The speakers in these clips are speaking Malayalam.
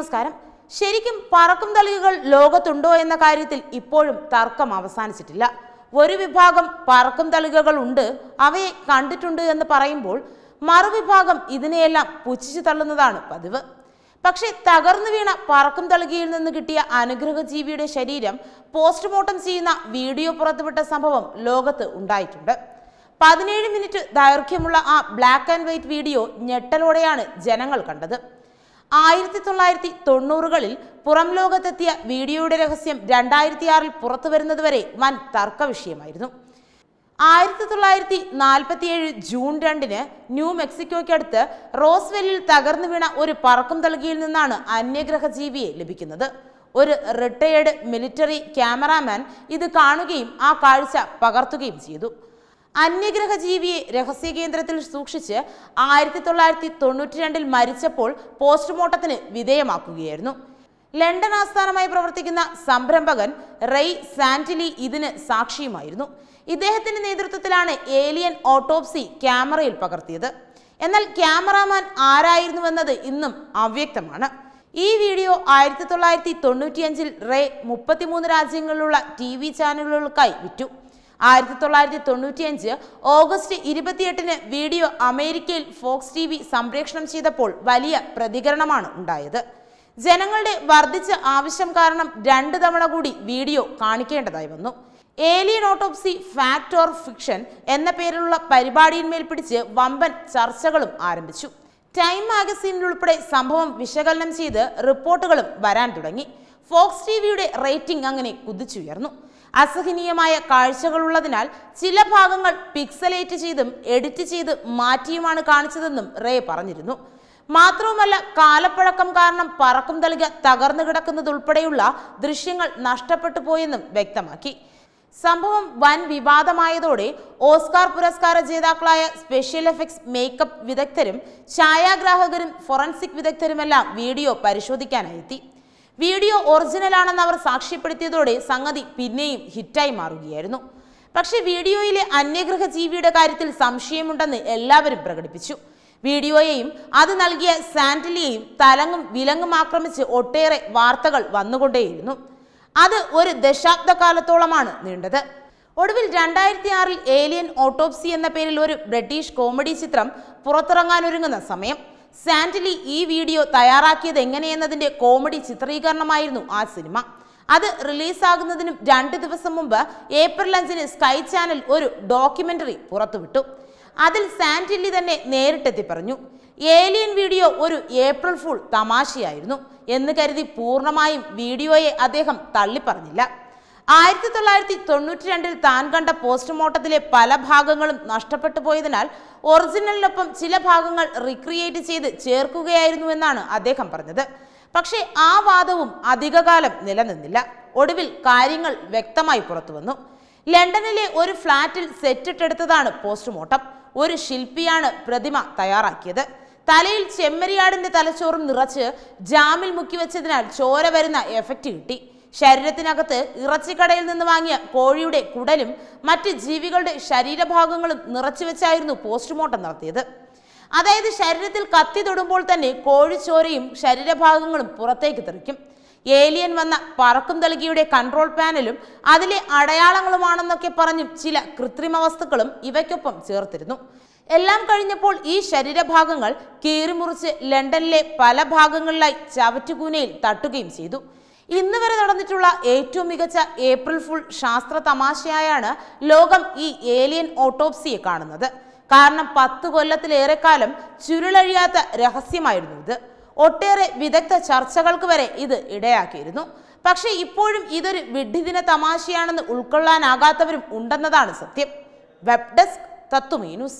നമസ്കാരം ശരിക്കും പറക്കും തളികകൾ ലോകത്തുണ്ടോ എന്ന കാര്യത്തിൽ ഇപ്പോഴും തർക്കം അവസാനിച്ചിട്ടില്ല ഒരു വിഭാഗം പറക്കും തളികകൾ ഉണ്ട് അവയെ കണ്ടിട്ടുണ്ട് എന്ന് പറയുമ്പോൾ മറുവിഭാഗം ഇതിനെയെല്ലാം പുച്ഛിച്ചു തള്ളുന്നതാണ് പതിവ് പക്ഷേ തകർന്നു വീണ പറക്കും തളികയിൽ നിന്ന് കിട്ടിയ അനുഗ്രഹ ജീവിയുടെ ശരീരം പോസ്റ്റ്മോർട്ടം ചെയ്യുന്ന വീഡിയോ പുറത്തുവിട്ട സംഭവം ലോകത്ത് ഉണ്ടായിട്ടുണ്ട് പതിനേഴ് മിനിറ്റ് ദൈർഘ്യമുള്ള ആ ബ്ലാക്ക് ആൻഡ് വൈറ്റ് വീഡിയോ ഞെട്ടലോടെയാണ് ജനങ്ങൾ കണ്ടത് ആയിരത്തി തൊള്ളായിരത്തി തൊണ്ണൂറുകളിൽ പുറം ലോകത്തെത്തിയ വീഡിയോയുടെ രഹസ്യം രണ്ടായിരത്തി ആറിൽ പുറത്തു വരുന്നതുവരെ വൻ തർക്ക വിഷയമായിരുന്നു ആയിരത്തി തൊള്ളായിരത്തി നാൽപ്പത്തിയേഴ് ജൂൺ രണ്ടിന് ന്യൂ മെക്സിക്കോയ്ക്കടുത്ത് റോസ്വെല്ലിൽ തകർന്നു വീണ ഒരു പറക്കും തളികയിൽ നിന്നാണ് അന്യഗ്രഹ ജീവിയെ ലഭിക്കുന്നത് ഒരു റിട്ടയേർഡ് മിലിറ്ററി ക്യാമറാമാൻ ഇത് കാണുകയും ആ കാഴ്ച പകർത്തുകയും ചെയ്തു അന്യഗ്രഹ ജീവിയെ രഹസ്യ കേന്ദ്രത്തിൽ സൂക്ഷിച്ച് ആയിരത്തി തൊള്ളായിരത്തി തൊണ്ണൂറ്റി രണ്ടിൽ മരിച്ചപ്പോൾ പോസ്റ്റ്മോർട്ടത്തിന് വിധേയമാക്കുകയായിരുന്നു ലണ്ടൻ ആസ്ഥാനമായി പ്രവർത്തിക്കുന്ന സംരംഭകൻ റെയ് സാന്റിലി ഇതിന് സാക്ഷിയുമായിരുന്നു ഇദ്ദേഹത്തിന്റെ നേതൃത്വത്തിലാണ് ഏലിയൻ ഓട്ടോപ്സി ക്യാമറയിൽ പകർത്തിയത് എന്നാൽ ക്യാമറാമാൻ ആരായിരുന്നുവെന്നത് ഇന്നും അവ്യക്തമാണ് ഈ വീഡിയോ ആയിരത്തി തൊള്ളായിരത്തി തൊണ്ണൂറ്റിയഞ്ചിൽ റേ മുപ്പത്തിമൂന്ന് രാജ്യങ്ങളിലുള്ള ടി വി ചാനലുകൾക്കായി വിറ്റു ആയിരത്തി തൊള്ളായിരത്തി തൊണ്ണൂറ്റിയഞ്ച് ഓഗസ്റ്റ് ഇരുപത്തിയെട്ടിന് വീഡിയോ അമേരിക്കയിൽ ഫോക്സ് ടി വി സംപ്രേഷണം ചെയ്തപ്പോൾ വലിയ പ്രതികരണമാണ് ഉണ്ടായത് ജനങ്ങളുടെ വർദ്ധിച്ച ആവശ്യം കാരണം രണ്ട് തവണ കൂടി വീഡിയോ കാണിക്കേണ്ടതായി വന്നു alien autopsy fact or fiction എന്ന പേരിലുള്ള പരിപാടിയിന്മേൽ പിടിച്ച് വമ്പൻ ചർച്ചകളും ആരംഭിച്ചു ടൈം മാഗസീനിൽ ഉൾപ്പെടെ സംഭവം വിശകലനം ചെയ്ത് റിപ്പോർട്ടുകളും വരാൻ തുടങ്ങി ഫോക്സ് ടി വിയുടെ റേറ്റിംഗ് അങ്ങനെ കുതിച്ചുയർന്നു അസഹനീയമായ കാഴ്ചകളുള്ളതിനാൽ ചില ഭാഗങ്ങൾ പിക്സലേറ്റ് ചെയ്തും എഡിറ്റ് ചെയ്ത് മാറ്റിയുമാണ് കാണിച്ചതെന്നും റേ പറഞ്ഞിരുന്നു മാത്രവുമല്ല കാലപ്പഴക്കം കാരണം പറക്കും തളിക തകർന്നു കിടക്കുന്നതുൾപ്പെടെയുള്ള ദൃശ്യങ്ങൾ നഷ്ടപ്പെട്ടു പോയെന്നും വ്യക്തമാക്കി സംഭവം വൻ വിവാദമായതോടെ ഓസ്കാർ പുരസ്കാര ജേതാക്കളായ സ്പെഷ്യൽ എഫക്ട്സ് മേക്കപ്പ് വിദഗ്ധരും ഛായാഗ്രാഹകരും ഫോറൻസിക് വിദഗ്ധരുമെല്ലാം വീഡിയോ പരിശോധിക്കാനായി എത്തി വീഡിയോ ഒറിജിനൽ ആണെന്ന് അവർ സാക്ഷ്യപ്പെടുത്തിയതോടെ സംഗതി പിന്നെയും ഹിറ്റായി മാറുകയായിരുന്നു പക്ഷേ വീഡിയോയിലെ അന്യഗ്രഹ ജീവിയുടെ കാര്യത്തിൽ സംശയമുണ്ടെന്ന് എല്ലാവരും പ്രകടിപ്പിച്ചു വീഡിയോയെയും അത് നൽകിയ സാന്റലിയെയും തലങ്ങും വിലങ്ങും ആക്രമിച്ച് ഒട്ടേറെ വാർത്തകൾ വന്നുകൊണ്ടേയിരുന്നു അത് ഒരു ദശാബ്ദകാലത്തോളമാണ് നീണ്ടത് ഒടുവിൽ രണ്ടായിരത്തി ആറിൽ ഏലിയൻ ഓട്ടോപ്സി എന്ന പേരിൽ ഒരു ബ്രിട്ടീഷ് കോമഡി ചിത്രം പുറത്തിറങ്ങാനൊരുങ്ങുന്ന സമയം സാന്റലി ഈ വീഡിയോ തയ്യാറാക്കിയത് എങ്ങനെയെന്നതിന്റെ കോമഡി ചിത്രീകരണമായിരുന്നു ആ സിനിമ അത് റിലീസാകുന്നതിനും രണ്ട് ദിവസം മുമ്പ് ഏപ്രിൽ അഞ്ചിന് സ്കൈ ചാനൽ ഒരു ഡോക്യുമെന്ററി പുറത്തുവിട്ടു അതിൽ സാന്റില്ലി തന്നെ നേരിട്ടെത്തി പറഞ്ഞു ഏലിയൻ വീഡിയോ ഒരു ഏപ്രിൽ ഫുൾ തമാശയായിരുന്നു എന്ന് കരുതി പൂർണ്ണമായും വീഡിയോയെ അദ്ദേഹം തള്ളിപ്പറഞ്ഞില്ല ആയിരത്തി തൊള്ളായിരത്തി തൊണ്ണൂറ്റി രണ്ടിൽ താൻ കണ്ട പോസ്റ്റ്മോർട്ടത്തിലെ പല ഭാഗങ്ങളും നഷ്ടപ്പെട്ടു പോയതിനാൽ ഒറിജിനലിനൊപ്പം ചില ഭാഗങ്ങൾ റിക്രിയേറ്റ് ചെയ്ത് ചേർക്കുകയായിരുന്നു എന്നാണ് അദ്ദേഹം പറഞ്ഞത് പക്ഷേ ആ വാദവും അധികകാലം നിലനിന്നില്ല ഒടുവിൽ കാര്യങ്ങൾ വ്യക്തമായി പുറത്തു വന്നു ലണ്ടനിലെ ഒരു ഫ്ളാറ്റിൽ സെറ്റിട്ടെടുത്തതാണ് പോസ്റ്റ്മോർട്ടം ഒരു ശില്പിയാണ് പ്രതിമ തയ്യാറാക്കിയത് തലയിൽ ചെമ്മരിയാടിന്റെ തലച്ചോറും നിറച്ച് ജാമിൽ മുക്കിവെച്ചതിനാൽ ചോര വരുന്ന എഫക്റ്റ് കിട്ടി ശരീരത്തിനകത്ത് ഇറച്ചിക്കടയിൽ നിന്ന് വാങ്ങിയ കോഴിയുടെ കുടലും മറ്റ് ജീവികളുടെ ശരീരഭാഗങ്ങളും നിറച്ചു വെച്ചായിരുന്നു പോസ്റ്റ്മോർട്ടം നടത്തിയത് അതായത് ശരീരത്തിൽ കത്തി തൊടുമ്പോൾ തന്നെ കോഴിച്ചോരയും ശരീരഭാഗങ്ങളും പുറത്തേക്ക് തെറിക്കും ഏലിയൻ വന്ന പറക്കും തളികയുടെ കൺട്രോൾ പാനലും അതിലെ അടയാളങ്ങളുമാണെന്നൊക്കെ പറഞ്ഞും ചില കൃത്രിമ വസ്തുക്കളും ഇവയ്ക്കൊപ്പം ചേർത്തിരുന്നു എല്ലാം കഴിഞ്ഞപ്പോൾ ഈ ശരീരഭാഗങ്ങൾ കീറിമുറിച്ച് ലണ്ടനിലെ പല ഭാഗങ്ങളിലായി ചവറ്റുകൂനയിൽ തട്ടുകയും ചെയ്തു ഇന്ന് വരെ നടന്നിട്ടുള്ള ഏറ്റവും മികച്ച ഏപ്രിൽ ഫുൾ ശാസ്ത്ര തമാശയായാണ് ലോകം ഈ ഏലിയൻ ഓട്ടോപ്സിയെ കാണുന്നത് കാരണം പത്ത് കൊല്ലത്തിലേറെക്കാലം ചുരുളഴിയാത്ത രഹസ്യമായിരുന്നു ഇത് ഒട്ടേറെ വിദഗ്ധ ചർച്ചകൾക്ക് വരെ ഇത് ഇടയാക്കിയിരുന്നു പക്ഷേ ഇപ്പോഴും ഇതൊരു വിഡ്ഢിദിന തമാശയാണെന്ന് ഉൾക്കൊള്ളാനാകാത്തവരും ഉണ്ടെന്നതാണ് സത്യം വെബ് ഡെസ്ക് തത്വമേ ന്യൂസ്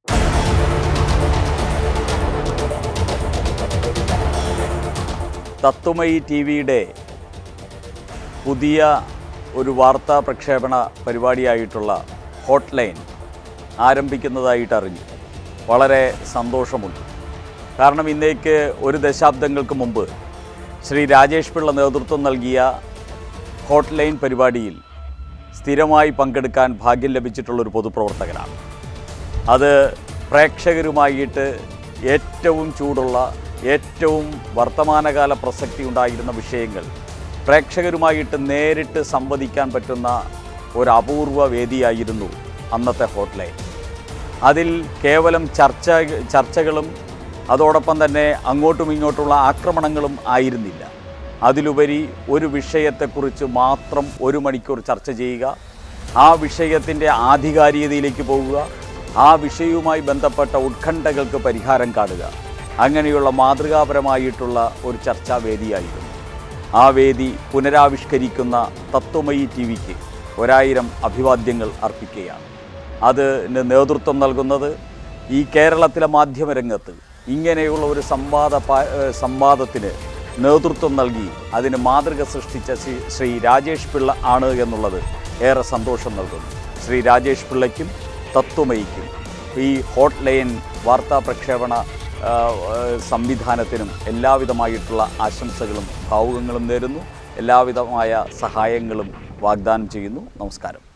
തത്വമയി ടി വിയുടെ പുതിയ ഒരു വാർത്താ പ്രക്ഷേപണ പരിപാടിയായിട്ടുള്ള ഹോട്ട് ലൈൻ ആരംഭിക്കുന്നതായിട്ട് അറിഞ്ഞു വളരെ സന്തോഷമുണ്ട് കാരണം ഇന്നേക്ക് ഒരു ദശാബ്ദങ്ങൾക്ക് മുമ്പ് ശ്രീ രാജേഷ് പിള്ള നേതൃത്വം നൽകിയ ഹോട്ട് ലൈൻ പരിപാടിയിൽ സ്ഥിരമായി പങ്കെടുക്കാൻ ഭാഗ്യം ലഭിച്ചിട്ടുള്ളൊരു പൊതുപ്രവർത്തകനാണ് അത് പ്രേക്ഷകരുമായിട്ട് ഏറ്റവും ചൂടുള്ള ഏറ്റവും വർത്തമാനകാല പ്രസക്തി ഉണ്ടായിരുന്ന വിഷയങ്ങൾ പ്രേക്ഷകരുമായിട്ട് നേരിട്ട് സംവദിക്കാൻ പറ്റുന്ന ഒരു അപൂർവ വേദിയായിരുന്നു അന്നത്തെ ഹോട്ട്ലൈൻ അതിൽ കേവലം ചർച്ച ചർച്ചകളും അതോടൊപ്പം തന്നെ അങ്ങോട്ടും ഇങ്ങോട്ടുള്ള ആക്രമണങ്ങളും ആയിരുന്നില്ല അതിലുപരി ഒരു വിഷയത്തെക്കുറിച്ച് മാത്രം ഒരു മണിക്കൂർ ചർച്ച ചെയ്യുക ആ വിഷയത്തിൻ്റെ ആധികാരികതയിലേക്ക് പോവുക ആ വിഷയവുമായി ബന്ധപ്പെട്ട ഉത്കണ്ഠകൾക്ക് പരിഹാരം കാണുക അങ്ങനെയുള്ള മാതൃകാപരമായിട്ടുള്ള ഒരു ചർച്ചാ വേദിയായിരുന്നു ആ വേദി പുനരാവിഷ്കരിക്കുന്ന തത്വമയി ടി വിക്ക് ഒരായിരം അഭിവാദ്യങ്ങൾ അർപ്പിക്കുകയാണ് അതിന് നേതൃത്വം നൽകുന്നത് ഈ കേരളത്തിലെ മാധ്യമരംഗത്ത് ഇങ്ങനെയുള്ള ഒരു സംവാദ പാ- ഏഹ് സംവാദത്തിന് നേതൃത്വം നൽകി അതിന് മാതൃക സൃഷ്ടിച്ച ശ്രീ ശ്രീ രാജേഷ് പിള്ള ആണ് എന്നുള്ളത് ഏറെ സന്തോഷം നൽകുന്നു ശ്രീ രാജേഷ് പിള്ളയ്ക്കും തത്വമയിക്കും ഈ ഹോട്ട് ലൈൻ വാർത്താ പ്രക്ഷേപണ ആ, ആ, സംവിധാനത്തിനും എല്ലാവിധമായിട്ടുള്ള ആശംസകളും ഭാവുകങ്ങളും നേരുന്നു എല്ലാവിധമായ സഹായങ്ങളും വാഗ്ദാനം ചെയ്യുന്നു നമസ്കാരം